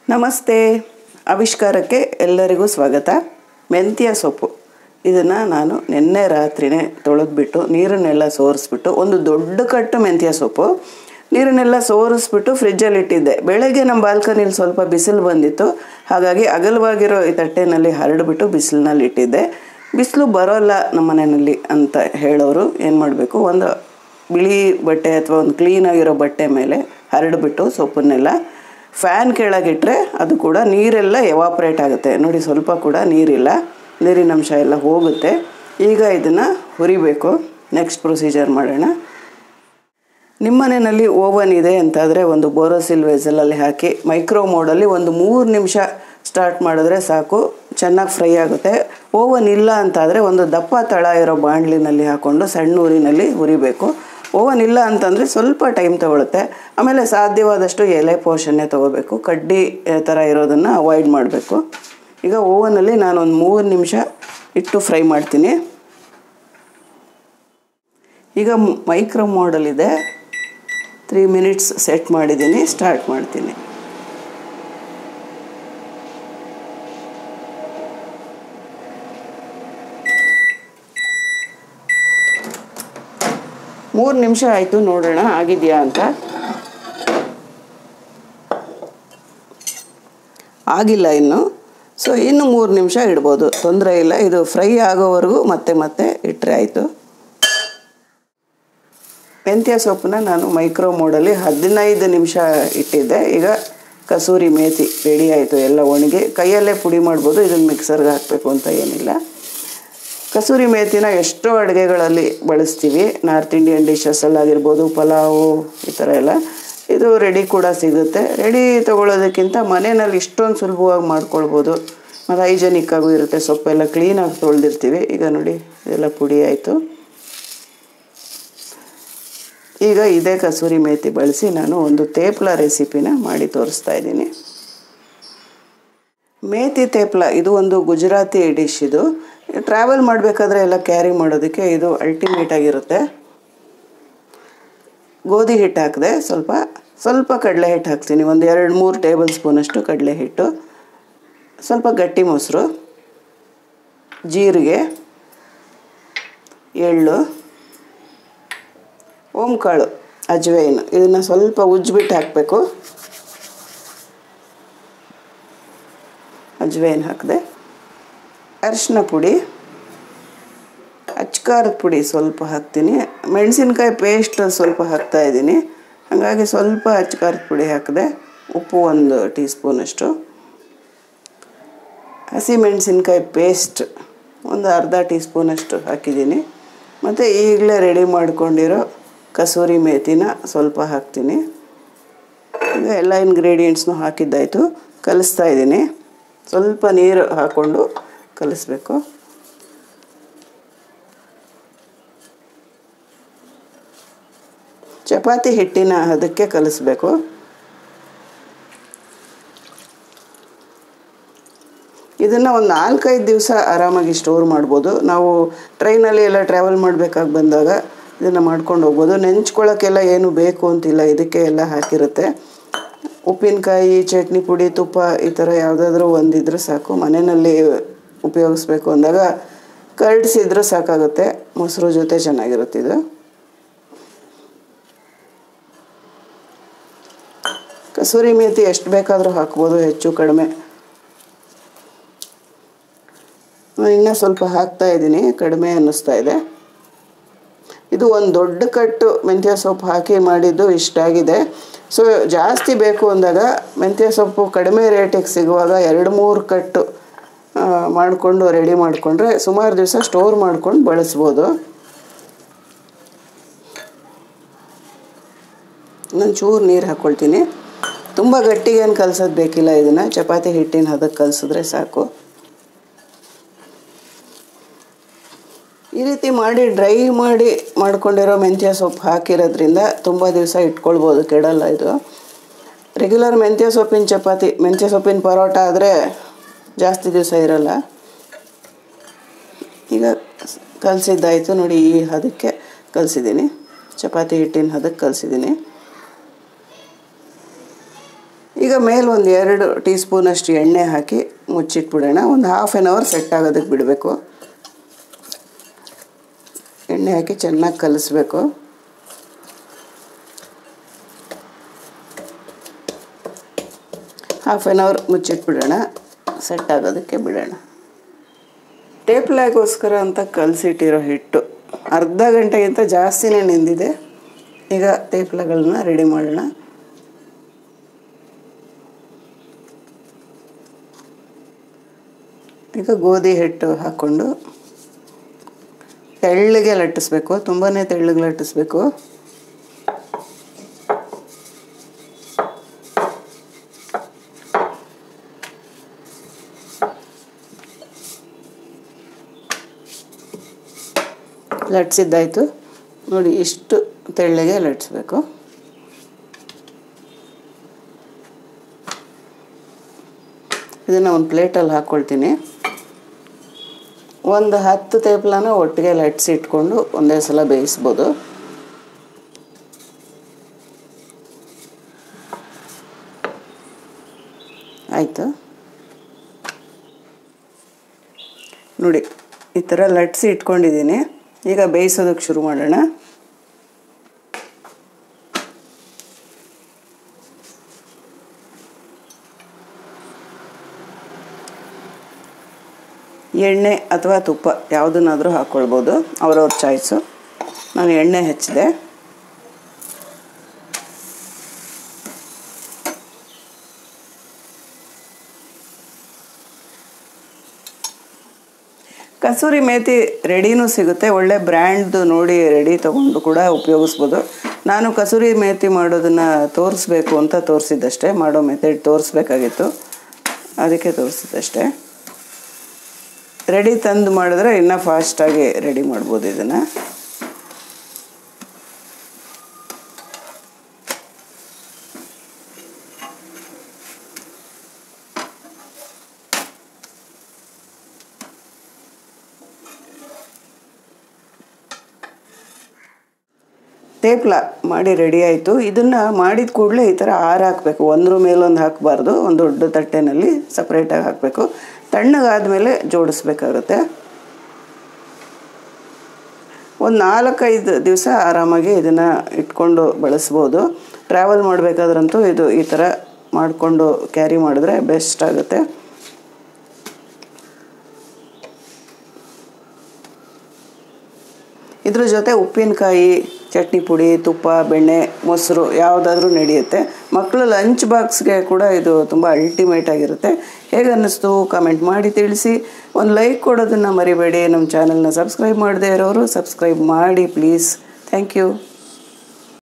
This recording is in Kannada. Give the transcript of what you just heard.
ನಮಸ್ತೆ ಆವಿಷ್ಕಾರಕ್ಕೆ ಎಲ್ಲರಿಗೂ ಸ್ವಾಗತ ಮೆಂತ್ಯ ಸೊಪ್ಪು ಇದನ್ನು ನಾನು ನಿನ್ನೆ ರಾತ್ರಿನೇ ತೊಳೆದ್ಬಿಟ್ಟು ನೀರನ್ನೆಲ್ಲ ಸೋರಿಸ್ಬಿಟ್ಟು ಒಂದು ದೊಡ್ಡ ಕಟ್ಟು ಮೆಂತ್ಯ ಸೊಪ್ಪು ನೀರನ್ನೆಲ್ಲ ಸೋರಿಸ್ಬಿಟ್ಟು ಫ್ರಿಜ್ಜಲ್ಲಿ ಇಟ್ಟಿದ್ದೆ ಬೆಳಗ್ಗೆ ನಮ್ಮ ಬಾಲ್ಕನಿಲಿ ಸ್ವಲ್ಪ ಬಿಸಿಲು ಬಂದಿತ್ತು ಹಾಗಾಗಿ ಅಗಲವಾಗಿರೋ ಈ ತಟ್ಟೆನಲ್ಲಿ ಹರಡ್ಬಿಟ್ಟು ಬಿಸಿಲಿನಲ್ಲಿ ಇಟ್ಟಿದ್ದೆ ಬಿಸಿಲು ಬರೋಲ್ಲ ನಮ್ಮ ಮನೆಯಲ್ಲಿ ಅಂತ ಹೇಳೋರು ಏನು ಮಾಡಬೇಕು ಒಂದು ಬಿಳಿ ಬಟ್ಟೆ ಅಥವಾ ಒಂದು ಕ್ಲೀನಾಗಿರೋ ಬಟ್ಟೆ ಮೇಲೆ ಹರಡ್ಬಿಟ್ಟು ಸೊಪ್ಪನ್ನೆಲ್ಲ ಫ್ಯಾನ್ ಕೆಳಗಿಟ್ರೆ ಅದು ಕೂಡ ನೀರೆಲ್ಲ ಎವಾಪ್ರೇಟ್ ಆಗುತ್ತೆ ನೋಡಿ ಸ್ವಲ್ಪ ಕೂಡ ನೀರಿಲ್ಲ ನೀರಿನ ಅಂಶ ಎಲ್ಲ ಹೋಗುತ್ತೆ ಈಗ ಇದನ್ನು ಹುರಿಬೇಕು ನೆಕ್ಸ್ಟ್ ಪ್ರೊಸೀಜರ್ ಮಾಡೋಣ ನಿಮ್ಮ ಮನೆಯಲ್ಲಿ ಓವನ್ ಇದೆ ಅಂತಾದರೆ ಒಂದು ಬೋರೋಸಿಲ್ ವೆಸಲಲ್ಲಿ ಹಾಕಿ ಮೈಕ್ರೋ ಮೋಡಲ್ಲಿ ಒಂದು ಮೂರು ನಿಮಿಷ ಸ್ಟಾರ್ಟ್ ಮಾಡಿದ್ರೆ ಸಾಕು ಚೆನ್ನಾಗಿ ಫ್ರೈ ಆಗುತ್ತೆ ಓವನ್ ಇಲ್ಲ ಅಂತಾದರೆ ಒಂದು ದಪ್ಪ ತಳ ಇರೋ ಬಾಣಲಿನಲ್ಲಿ ಹಾಕ್ಕೊಂಡು ಸಣ್ಣ ಊರಿನಲ್ಲಿ ಹುರಿಬೇಕು ಓವನ್ ಇಲ್ಲ ಅಂತಂದರೆ ಸ್ವಲ್ಪ ಟೈಮ್ ತೊಗೊಳುತ್ತೆ ಆಮೇಲೆ ಸಾಧ್ಯವಾದಷ್ಟು ಎಲೆ ಪೋಷನ್ನೇ ತೊಗೋಬೇಕು ಕಡ್ಡಿ ಥರ ಇರೋದನ್ನು ಅವಾಯ್ಡ್ ಮಾಡಬೇಕು ಈಗ ಓವನಲ್ಲಿ ನಾನೊಂದು ಮೂರು ನಿಮಿಷ ಇಟ್ಟು ಫ್ರೈ ಮಾಡ್ತೀನಿ ಈಗ ಮೈಕ್ರೋ ಮೋಡಲಿದೆ ತ್ರೀ ಮಿನಿಟ್ಸ್ ಸೆಟ್ ಮಾಡಿದ್ದೀನಿ ಸ್ಟಾರ್ಟ್ ಮಾಡ್ತೀನಿ ಮೂರು ನಿಮಿಷ ಆಯಿತು ನೋಡೋಣ ಆಗಿದೆಯಾ ಅಂತ ಆಗಿಲ್ಲ ಇನ್ನು ಸೊ ಇನ್ನು ಮೂರು ನಿಮಿಷ ಇಡ್ಬೋದು ತೊಂದರೆ ಇಲ್ಲ ಇದು ಫ್ರೈ ಆಗೋವರೆಗೂ ಮತ್ತೆ ಮತ್ತೆ ಇಟ್ಟರೆ ಆಯಿತು ಮೆಂತ್ಯ ಸೊಪ್ಪನ್ನ ನಾನು ಮೈಕ್ರೋ ಮೋಡಲ್ಲಿ ಹದಿನೈದು ನಿಮಿಷ ಇಟ್ಟಿದ್ದೆ ಈಗ ಕಸೂರಿ ಮೇಥಿ ರೆಡಿ ಆಯಿತು ಎಲ್ಲ ಒಣಗಿ ಕೈಯಲ್ಲೇ ಪುಡಿ ಮಾಡ್ಬೋದು ಇದನ್ನು ಮಿಕ್ಸರ್ಗೆ ಹಾಕಬೇಕು ಅಂತ ಏನಿಲ್ಲ ಕಸೂರಿ ಮೇಥಿನ ಎಷ್ಟೋ ಅಡುಗೆಗಳಲ್ಲಿ ಬಳಸ್ತೀವಿ ನಾರ್ತ್ ಇಂಡಿಯನ್ ಡಿಶಸ್ಸಲ್ಲಾಗಿರ್ಬೋದು ಪಲಾವು ಈ ಥರ ಎಲ್ಲ ಇದು ರೆಡಿ ಕೂಡ ಸಿಗುತ್ತೆ ರೆಡಿ ತೊಗೊಳೋದಕ್ಕಿಂತ ಮನೆಯಲ್ಲಿ ಇಷ್ಟೊಂದು ಸುಲಭವಾಗಿ ಮಾಡ್ಕೊಳ್ಬೋದು ಮತ್ತು ಹೈಜೆನಿಕ್ ಆಗೂ ಇರುತ್ತೆ ಸೊಪ್ಪೆಲ್ಲ ಕ್ಲೀನಾಗಿ ತೊಳೆದಿರ್ತೀವಿ ಈಗ ನೋಡಿ ಇದೆಲ್ಲ ಪುಡಿ ಆಯಿತು ಈಗ ಇದೇ ಕಸೂರಿ ಮೇಥಿ ಬಳಸಿ ನಾನು ಒಂದು ತೇಪ್ಲ ರೆಸಿಪಿನ ಮಾಡಿ ತೋರಿಸ್ತಾ ಇದ್ದೀನಿ ಮೇಥಿ ತೇಪ್ಲ ಇದು ಒಂದು ಗುಜರಾತಿ ಡಿಶ್ ಇದು ಟ್ರಾವೆಲ್ ಮಾಡಬೇಕಾದ್ರೆ ಎಲ್ಲ ಕ್ಯಾರಿ ಮಾಡೋದಕ್ಕೆ ಇದು ಅಲ್ಟಿಮೇಟ್ ಆಗಿರುತ್ತೆ ಗೋಧಿ ಹಿಟ್ಟು ಹಾಕಿದೆ ಸ್ವಲ್ಪ ಸ್ವಲ್ಪ ಕಡಲೆ ಹಿಟ್ಟು ಹಾಕ್ತೀನಿ ಒಂದು ಎರಡು ಮೂರು ಟೇಬಲ್ ಸ್ಪೂನಷ್ಟು ಕಡಲೆ ಹಿಟ್ಟು ಸ್ವಲ್ಪ ಗಟ್ಟಿ ಮೊಸರು ಜೀರಿಗೆ ಎಳ್ಳು ಓಂಕಾಳು ಅಜ್ವೈನ್ ಇದನ್ನು ಸ್ವಲ್ಪ ಉಜ್ಜಿಬಿಟ್ಟು ಹಾಕಬೇಕು ಅಜ್ವೈನ್ ಹಾಕಿದೆ ಅರಿಶಿನ ಪುಡಿ ಅಚ್ಕಾರದ ಪುಡಿ ಸ್ವಲ್ಪ ಹಾಕ್ತೀನಿ ಮೆಣಸಿನ್ಕಾಯಿ ಪೇಸ್ಟ್ ಸ್ವಲ್ಪ ಹಾಕ್ತಾ ಇದ್ದೀನಿ ಹಾಗಾಗಿ ಸ್ವಲ್ಪ ಅಚ್ಕಾರದ ಪುಡಿ ಹಾಕಿದೆ ಉಪ್ಪು ಒಂದು ಟೀ ಸ್ಪೂನಷ್ಟು ಹಸಿ ಮೆಣಸಿನ್ಕಾಯಿ ಪೇಸ್ಟ್ ಒಂದು ಅರ್ಧ ಟೀ ಸ್ಪೂನಷ್ಟು ಹಾಕಿದ್ದೀನಿ ಮತ್ತು ಈಗಲೇ ರೆಡಿ ಮಾಡ್ಕೊಂಡಿರೋ ಕಸೂರಿ ಮೇಥಿನ ಸ್ವಲ್ಪ ಹಾಕ್ತೀನಿ ಈಗ ಎಲ್ಲ ಇಂಗ್ರೀಡಿಯೆಂಟ್ಸ್ನು ಹಾಕಿದ್ದಾಯಿತು ಕಲಿಸ್ತಾ ಇದ್ದೀನಿ ಸ್ವಲ್ಪ ನೀರು ಹಾಕ್ಕೊಂಡು ಕಲಿಸ್ಬೇಕು ಚಪಾತಿ ಹಿಟ್ಟಿನ ಅದಕ್ಕೆ ಕಲಿಸ್ಬೇಕು ಇದನ್ನು ಒಂದು ನಾಲ್ಕೈದು ದಿವಸ ಆರಾಮಾಗಿ ಸ್ಟೋರ್ ಮಾಡ್ಬೋದು ನಾವು ಟ್ರೈನಲ್ಲಿ ಎಲ್ಲ ಟ್ರಾವೆಲ್ ಮಾಡಬೇಕಾಗಿ ಬಂದಾಗ ಇದನ್ನು ಮಾಡ್ಕೊಂಡು ಹೋಗ್ಬೋದು ನೆಂಚ್ಕೊಳ್ಳೋಕ್ಕೆಲ್ಲ ಏನು ಬೇಕು ಅಂತಿಲ್ಲ ಇದಕ್ಕೆ ಎಲ್ಲ ಹಾಕಿರುತ್ತೆ ಉಪ್ಪಿನಕಾಯಿ ಚಟ್ನಿ ಪುಡಿ ತುಪ್ಪ ಈ ಥರ ಯಾವುದಾದ್ರೂ ಒಂದಿದ್ರೆ ಸಾಕು ಮನೆಯಲ್ಲಿ ಉಪಯೋಗಿಸ್ಬೇಕು ಅಂದಾಗ ಕರಡಿಸಿದ್ರೆ ಸಾಕಾಗುತ್ತೆ ಮೊಸರು ಜೊತೆ ಚೆನ್ನಾಗಿರುತ್ತೆ ಇದು ಕಸೂರಿ ಮೇಥಿ ಎಷ್ಟು ಬೇಕಾದರೂ ಹಾಕ್ಬೋದು ಹೆಚ್ಚು ಕಡಿಮೆ ಇನ್ನೂ ಸ್ವಲ್ಪ ಹಾಕ್ತಾ ಇದ್ದೀನಿ ಕಡಿಮೆ ಅನ್ನಿಸ್ತಾ ಇದೆ ಇದು ಒಂದು ದೊಡ್ಡ ಕಟ್ಟು ಮೆಂತ್ಯ ಸೊಪ್ಪು ಹಾಕಿ ಮಾಡಿದ್ದು ಇಷ್ಟಾಗಿದೆ ಸೊ ಜಾಸ್ತಿ ಬೇಕು ಅಂದಾಗ ಮೆಂತ್ಯ ಸೊಪ್ಪು ಕಡಿಮೆ ರೇಟಿಗೆ ಸಿಗುವಾಗ ಎರಡು ಮೂರು ಕಟ್ಟು ಮಾಡಿಕೊಂಡು ರೆಡಿ ಮಾಡಿಕೊಂಡ್ರೆ ಸುಮಾರು ದಿವಸ ಸ್ಟೋರ್ ಮಾಡ್ಕೊಂಡು ಬಳಸ್ಬೋದು ನಾನು ಚೂರು ನೀರು ಹಾಕ್ಕೊಳ್ತೀನಿ ತುಂಬ ಗಟ್ಟಿಗೇನು ಕಲ್ಸೋದು ಬೇಕಿಲ್ಲ ಇದನ್ನು ಚಪಾತಿ ಹಿಟ್ಟಿನ ಹದಕ್ಕೆ ಕಲಿಸಿದ್ರೆ ಸಾಕು ಈ ರೀತಿ ಮಾಡಿ ಡ್ರೈ ಮಾಡಿ ಮಾಡ್ಕೊಂಡಿರೋ ಮೆಂತ್ಯ ಸೊಪ್ಪು ಹಾಕಿರೋದ್ರಿಂದ ತುಂಬ ದಿವಸ ಇಟ್ಕೊಳ್ಬೋದು ಕೆಡಲ್ಲ ಇದು ರೆಗ್ಯುಲರ್ ಮೆಂತ್ಯ ಸೊಪ್ಪಿನ ಚಪಾತಿ ಮೆಂತ್ಯ ಸೊಪ್ಪಿನ ಪರೋಟ ಆದರೆ ಜಾಸ್ತಿ ದಿವಸ ಇರಲ್ಲ ಈಗ ಕಲಸಿದ್ದಾಯಿತು ನೋಡಿ ಈ ಹದಕ್ಕೆ ಕಲಸಿದ್ದೀನಿ ಚಪಾತಿ ಹಿಟ್ಟಿನ ಹದಕ್ಕೆ ಕಲಸಿದ್ದೀನಿ ಈಗ ಮೇಲೆ ಒಂದು ಎರಡು ಟೀ ಸ್ಪೂನಷ್ಟು ಎಣ್ಣೆ ಹಾಕಿ ಮುಚ್ಚಿಟ್ಬಿಡೋಣ ಒಂದು ಹಾಫ್ ಆನ್ ಅವರ್ ಸೆಟ್ ಆಗೋದಕ್ಕೆ ಬಿಡಬೇಕು ಎಣ್ಣೆ ಹಾಕಿ ಚೆನ್ನಾಗಿ ಕಲಿಸ್ಬೇಕು ಹಾಫ್ ಆನ್ ಅವರ್ ಮುಚ್ಚಿಟ್ಬಿಡೋಣ ಸೆಟ್ ಆಗೋದಕ್ಕೆ ಬಿಡೋಣ ಟೇಪ್ಲಾಗೋಸ್ಕರ ಅಂತ ಕಲಸಿಟ್ಟಿರೋ ಹಿಟ್ಟು ಅರ್ಧ ಗಂಟೆಗಿಂತ ಜಾಸ್ತಿನೇ ನೆಂದಿದೆ ಈಗ ತೇಪ್ಲಗಳನ್ನ ರೆಡಿ ಮಾಡೋಣ ಈಗ ಗೋಧಿ ಹಿಟ್ಟು ಹಾಕ್ಕೊಂಡು ತೆಳ್ಳಗೆ ಲಟ್ಟಿಸ್ಬೇಕು ತುಂಬಾ ತೆಳ್ಳಗೆ ಲಟ್ಟಿಸ್ಬೇಕು ಲಟ್ಸಿದ್ದಾಯಿತು ನೋಡಿ ಇಷ್ಟು ತೆಳ್ಳಗೆ ಲಟ್ಸ್ಬೇಕು ಇದನ್ನು ಒಂದು ಪ್ಲೇಟಲ್ಲಿ ಹಾಕ್ಕೊಳ್ತೀನಿ ಒಂದು ಹತ್ತು ತೇಪ್ಲನ ಒಟ್ಟಿಗೆ ಲಟ್ಸಿ ಇಟ್ಕೊಂಡು ಒಂದೇ ಸಲ ಬೇಯಿಸ್ಬೋದು ಆಯಿತು ನೋಡಿ ಈ ಥರ ಲಟ್ಸಿ ಇಟ್ಕೊಂಡಿದ್ದೀನಿ ಈಗ ಬೇಯಿಸೋದಕ್ಕೆ ಶುರು ಮಾಡೋಣ ಎಣ್ಣೆ ಅಥವಾ ತುಪ್ಪ ಯಾವುದನ್ನಾದರೂ ಹಾಕ್ಕೊಳ್ಬೋದು ಅವ್ರವ್ರ ಚಾಯ್ಸು ನಾನು ಎಣ್ಣೆ ಹೆಚ್ಚಿದೆ ಕಸೂರಿ ಮೇಥಿ ರೆಡಿನೂ ಸಿಗುತ್ತೆ ಒಳ್ಳೆ ಬ್ರ್ಯಾಂಡ್ದು ನೋಡಿ ರೆಡಿ ತೊಗೊಂಡು ಕೂಡ ಉಪಯೋಗಿಸ್ಬೋದು ನಾನು ಕಸೂರಿ ಮೇಥಿ ಮಾಡೋದನ್ನು ತೋರಿಸ್ಬೇಕು ಅಂತ ತೋರಿಸಿದ್ದಷ್ಟೇ ಮಾಡೋ ಮೆಥಡ್ ತೋರಿಸ್ಬೇಕಾಗಿತ್ತು ಅದಕ್ಕೆ ತೋರಿಸಿದ್ದಷ್ಟೇ ರೆಡಿ ತಂದು ಮಾಡಿದ್ರೆ ಇನ್ನೂ ಫಾಸ್ಟಾಗಿ ರೆಡಿ ಮಾಡ್ಬೋದು ಇದನ್ನು ತೇಪ್ಲ ಮಾಡಿ ರೆಡಿ ಆಯಿತು ಇದನ್ನು ಮಾಡಿದ ಕೂಡಲೇ ಈ ಥರ ಆರು ಹಾಕಬೇಕು ಒಂದ್ರ ಮೇಲೊಂದು ಹಾಕಬಾರ್ದು ಒಂದು ದೊಡ್ಡ ತಟ್ಟೆನಲ್ಲಿ ಸಪ್ರೇಟಾಗಿ ಹಾಕಬೇಕು ತಣ್ಣಗಾದಮೇಲೆ ಜೋಡಿಸ್ಬೇಕಾಗುತ್ತೆ ಒಂದು ನಾಲ್ಕೈದು ದಿವಸ ಆರಾಮಾಗಿ ಇದನ್ನು ಇಟ್ಕೊಂಡು ಬಳಸ್ಬೋದು ಟ್ರಾವೆಲ್ ಮಾಡಬೇಕಾದ್ರಂತೂ ಇದು ಈ ಥರ ಮಾಡಿಕೊಂಡು ಕ್ಯಾರಿ ಮಾಡಿದ್ರೆ ಬೆಸ್ಟ್ ಆಗುತ್ತೆ ಇದ್ರ ಜೊತೆ ಉಪ್ಪಿನಕಾಯಿ ಚಟ್ನಿ ಪುಡಿ ತುಪ್ಪ ಬೆಣ್ಣೆ ಮೊಸರು ಯಾವುದಾದ್ರೂ ನಡೆಯುತ್ತೆ ಮಕ್ಕಳು ಲಂಚ್ ಬಾಕ್ಸ್ಗೆ ಕೂಡ ಇದು ತುಂಬ ಅಲ್ಟಿಮೇಟ್ ಆಗಿರುತ್ತೆ ಹೇಗೆ ಅನ್ನಿಸ್ತು ಕಮೆಂಟ್ ಮಾಡಿ ತಿಳಿಸಿ ಒಂದು ಲೈಕ್ ಕೊಡೋದನ್ನು ಮರಿಬೇಡಿ ನಮ್ಮ ಚಾನಲ್ನ ಸಬ್ಸ್ಕ್ರೈಬ್ ಮಾಡದೇ ಇರೋರು ಸಬ್ಸ್ಕ್ರೈಬ್ ಮಾಡಿ ಪ್ಲೀಸ್ ಥ್ಯಾಂಕ್ ಯು